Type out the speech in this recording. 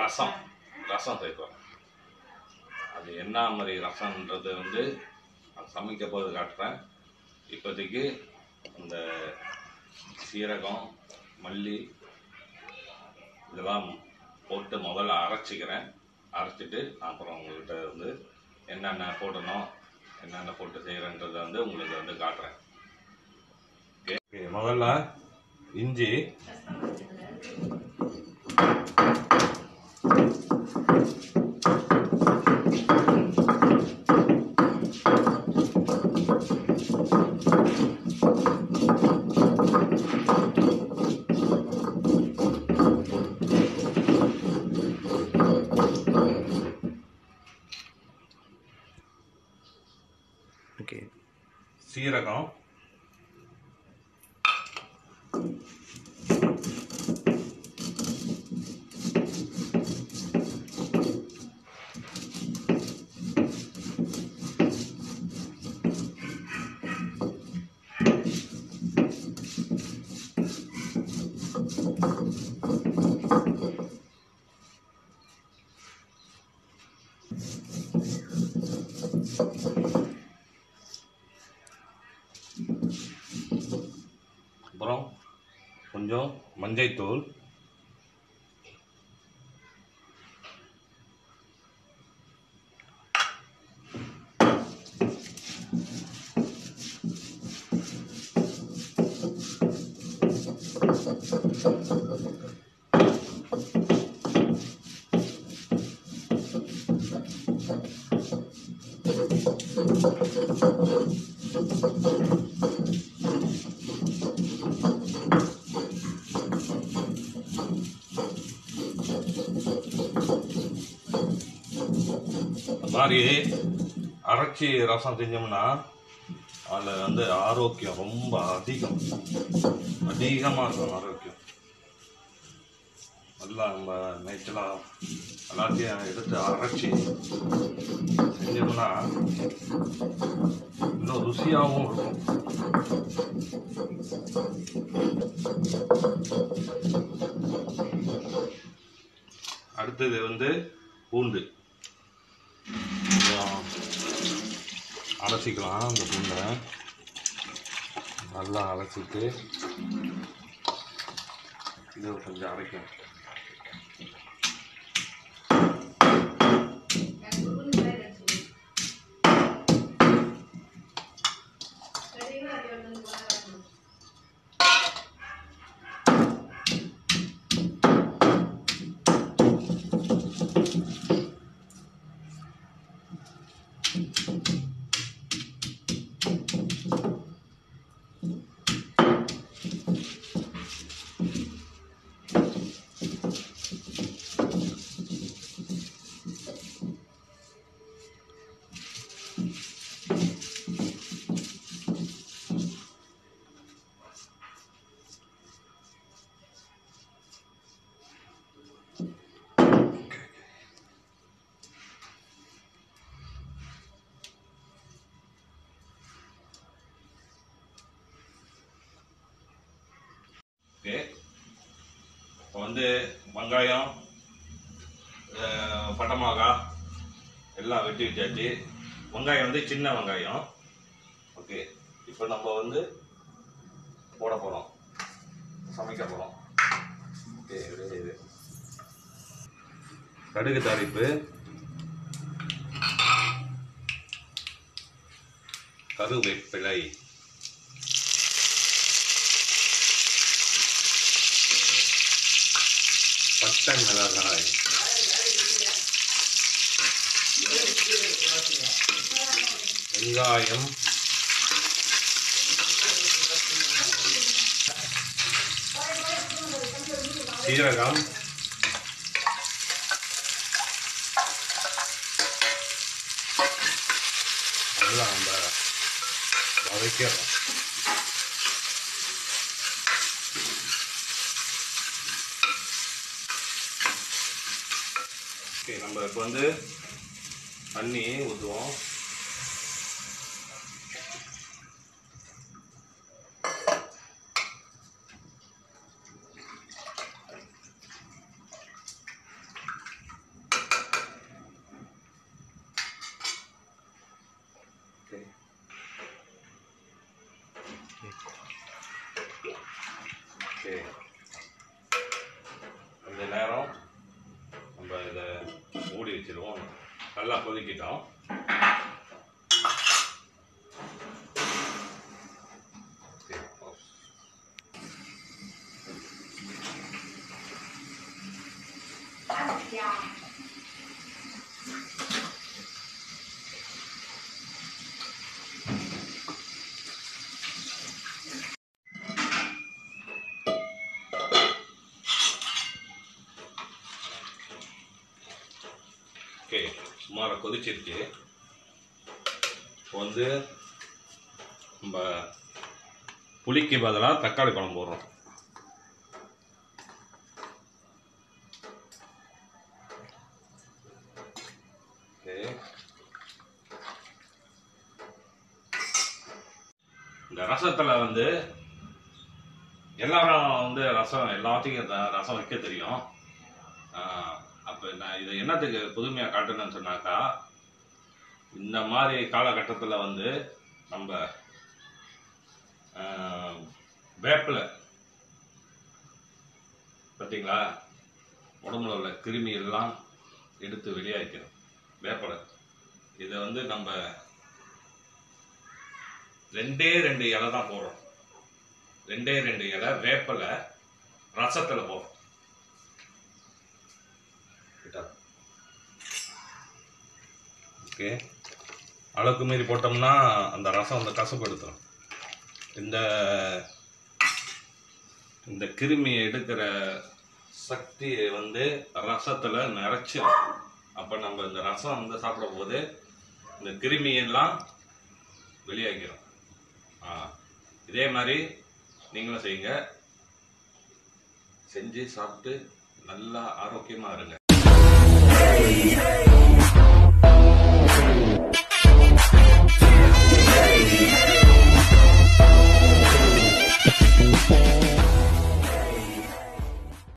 ரசம் ரசம் சேர்க்குறோம் அது என்ன மாதிரி ரசம்ன்றது வந்து அது சமைக்க போது காட்டுறேன் இப்போதைக்கு இந்த சீரகம் மல்லி இதெல்லாம் போட்டு முதல்ல அரைச்சிக்கிறேன் அரைச்சிட்டு அப்புறம் உங்கள்கிட்ட வந்து என்னென்ன போடணும் என்னென்ன போட்டு செய்கிறேன்றதை வந்து உங்களுக்கு வந்து காட்டுறேன் ஓகே முதல்ல இஞ்சி ஓகே சீரகம் அப்புறம் கொஞ்சம் மஞ்சள்தூள் இந்த மாதிரி அரைச்சி ரசம் செஞ்சோம்னா அதில் வந்து ஆரோக்கியம் ரொம்ப அதிகம் அதிகமாக இருக்கும் ஆரோக்கியம் நல்லா நம்ம நேச்சலாக எல்லாத்தையும் எடுத்து அரைச்சி செஞ்சோம்னா இன்னும் ருசியாகவும் இருக்கும் அடுத்தது வந்து பூண்டு கொஞ்சம் அலசிக்கலாம் அந்த பூண்டை நல்லா அலசிட்டு இது கொஞ்சம் அரைக்கணும் ஓகே இப்போ வந்து வெங்காயம் அஹ், பட்டை மிளகா எல்லாம் வெட்டி வச்சாச்சு வெங்காயம் வந்து சின்ன வெங்காயம் ஓகே இப்போ நம்ம வந்து போட போகிறோம் சமைக்க போகிறோம் ஓகே இது இது கடுகு தாளிப்பு கருவேப்பிலை பட்டை மிளகாய் வெங்காயம் சீரகம் எல்லாம் நம்ம வதக்கிறோம் ஓகே நம்ம இப்போ வந்து தண்ணி ஊற்றுவோம் ஓகே ஓகே கொஞ்ச நேரம் நம்ம இதை மூடி வச்சிருவோம் நல்லா கொதிக்கிட்டோம் ஓகே ஓகே சுமார கொதிச்சிருச்சு இப்போ வந்து நம்ம புளிக்கு பதிலாக தக்காளி பழம் போடுறோம் ஓகே இந்த ரசத்தில் வந்து எல்லாரும் வந்து ரசம் எல்லாத்தையும் த- ரசம் வைக்க தெரியும் அப்போ நான் இதை என்னத்துக்கு புதுமையாக காட்டணும்னு சொன்னாக்கா இந்த மாதிரி காலகட்டத்தில் வந்து நம்ம ஆஹ், வேப்பிலை பார்த்தீங்களா உடம்புல உள்ள கிருமி எல்லாம் எடுத்து வெளியாக்கிறோம் வேப்பிலை இதை வந்து நம்ம ரெண்டே ரெண்டு இலை தான் போடுறோம் ரெண்டே ரெண்டு இலை வேப்பிலை ரசத்தில் போடுறோம் ஓகே அளவுக்கு மீறி போட்டோம்னா அந்த ரசம் அந்த கசப்பு எடுத்துரும் இந்த இந்த கிருமியை எடுக்கிற சக்தியை வந்து ரசத்தில் நிறைச்சிடும் அப்போ நம்ம இந்த ரசம் வந்து சாப்பிடும் போது இந்த கிருமியெல்லாம் வெளியாகிடும் ஆ இதே மாதிரி நீங்களும் செய்யுங்க செஞ்சு சாப்பிட்டு நல்லா ஆரோக்கியமாக இருங்க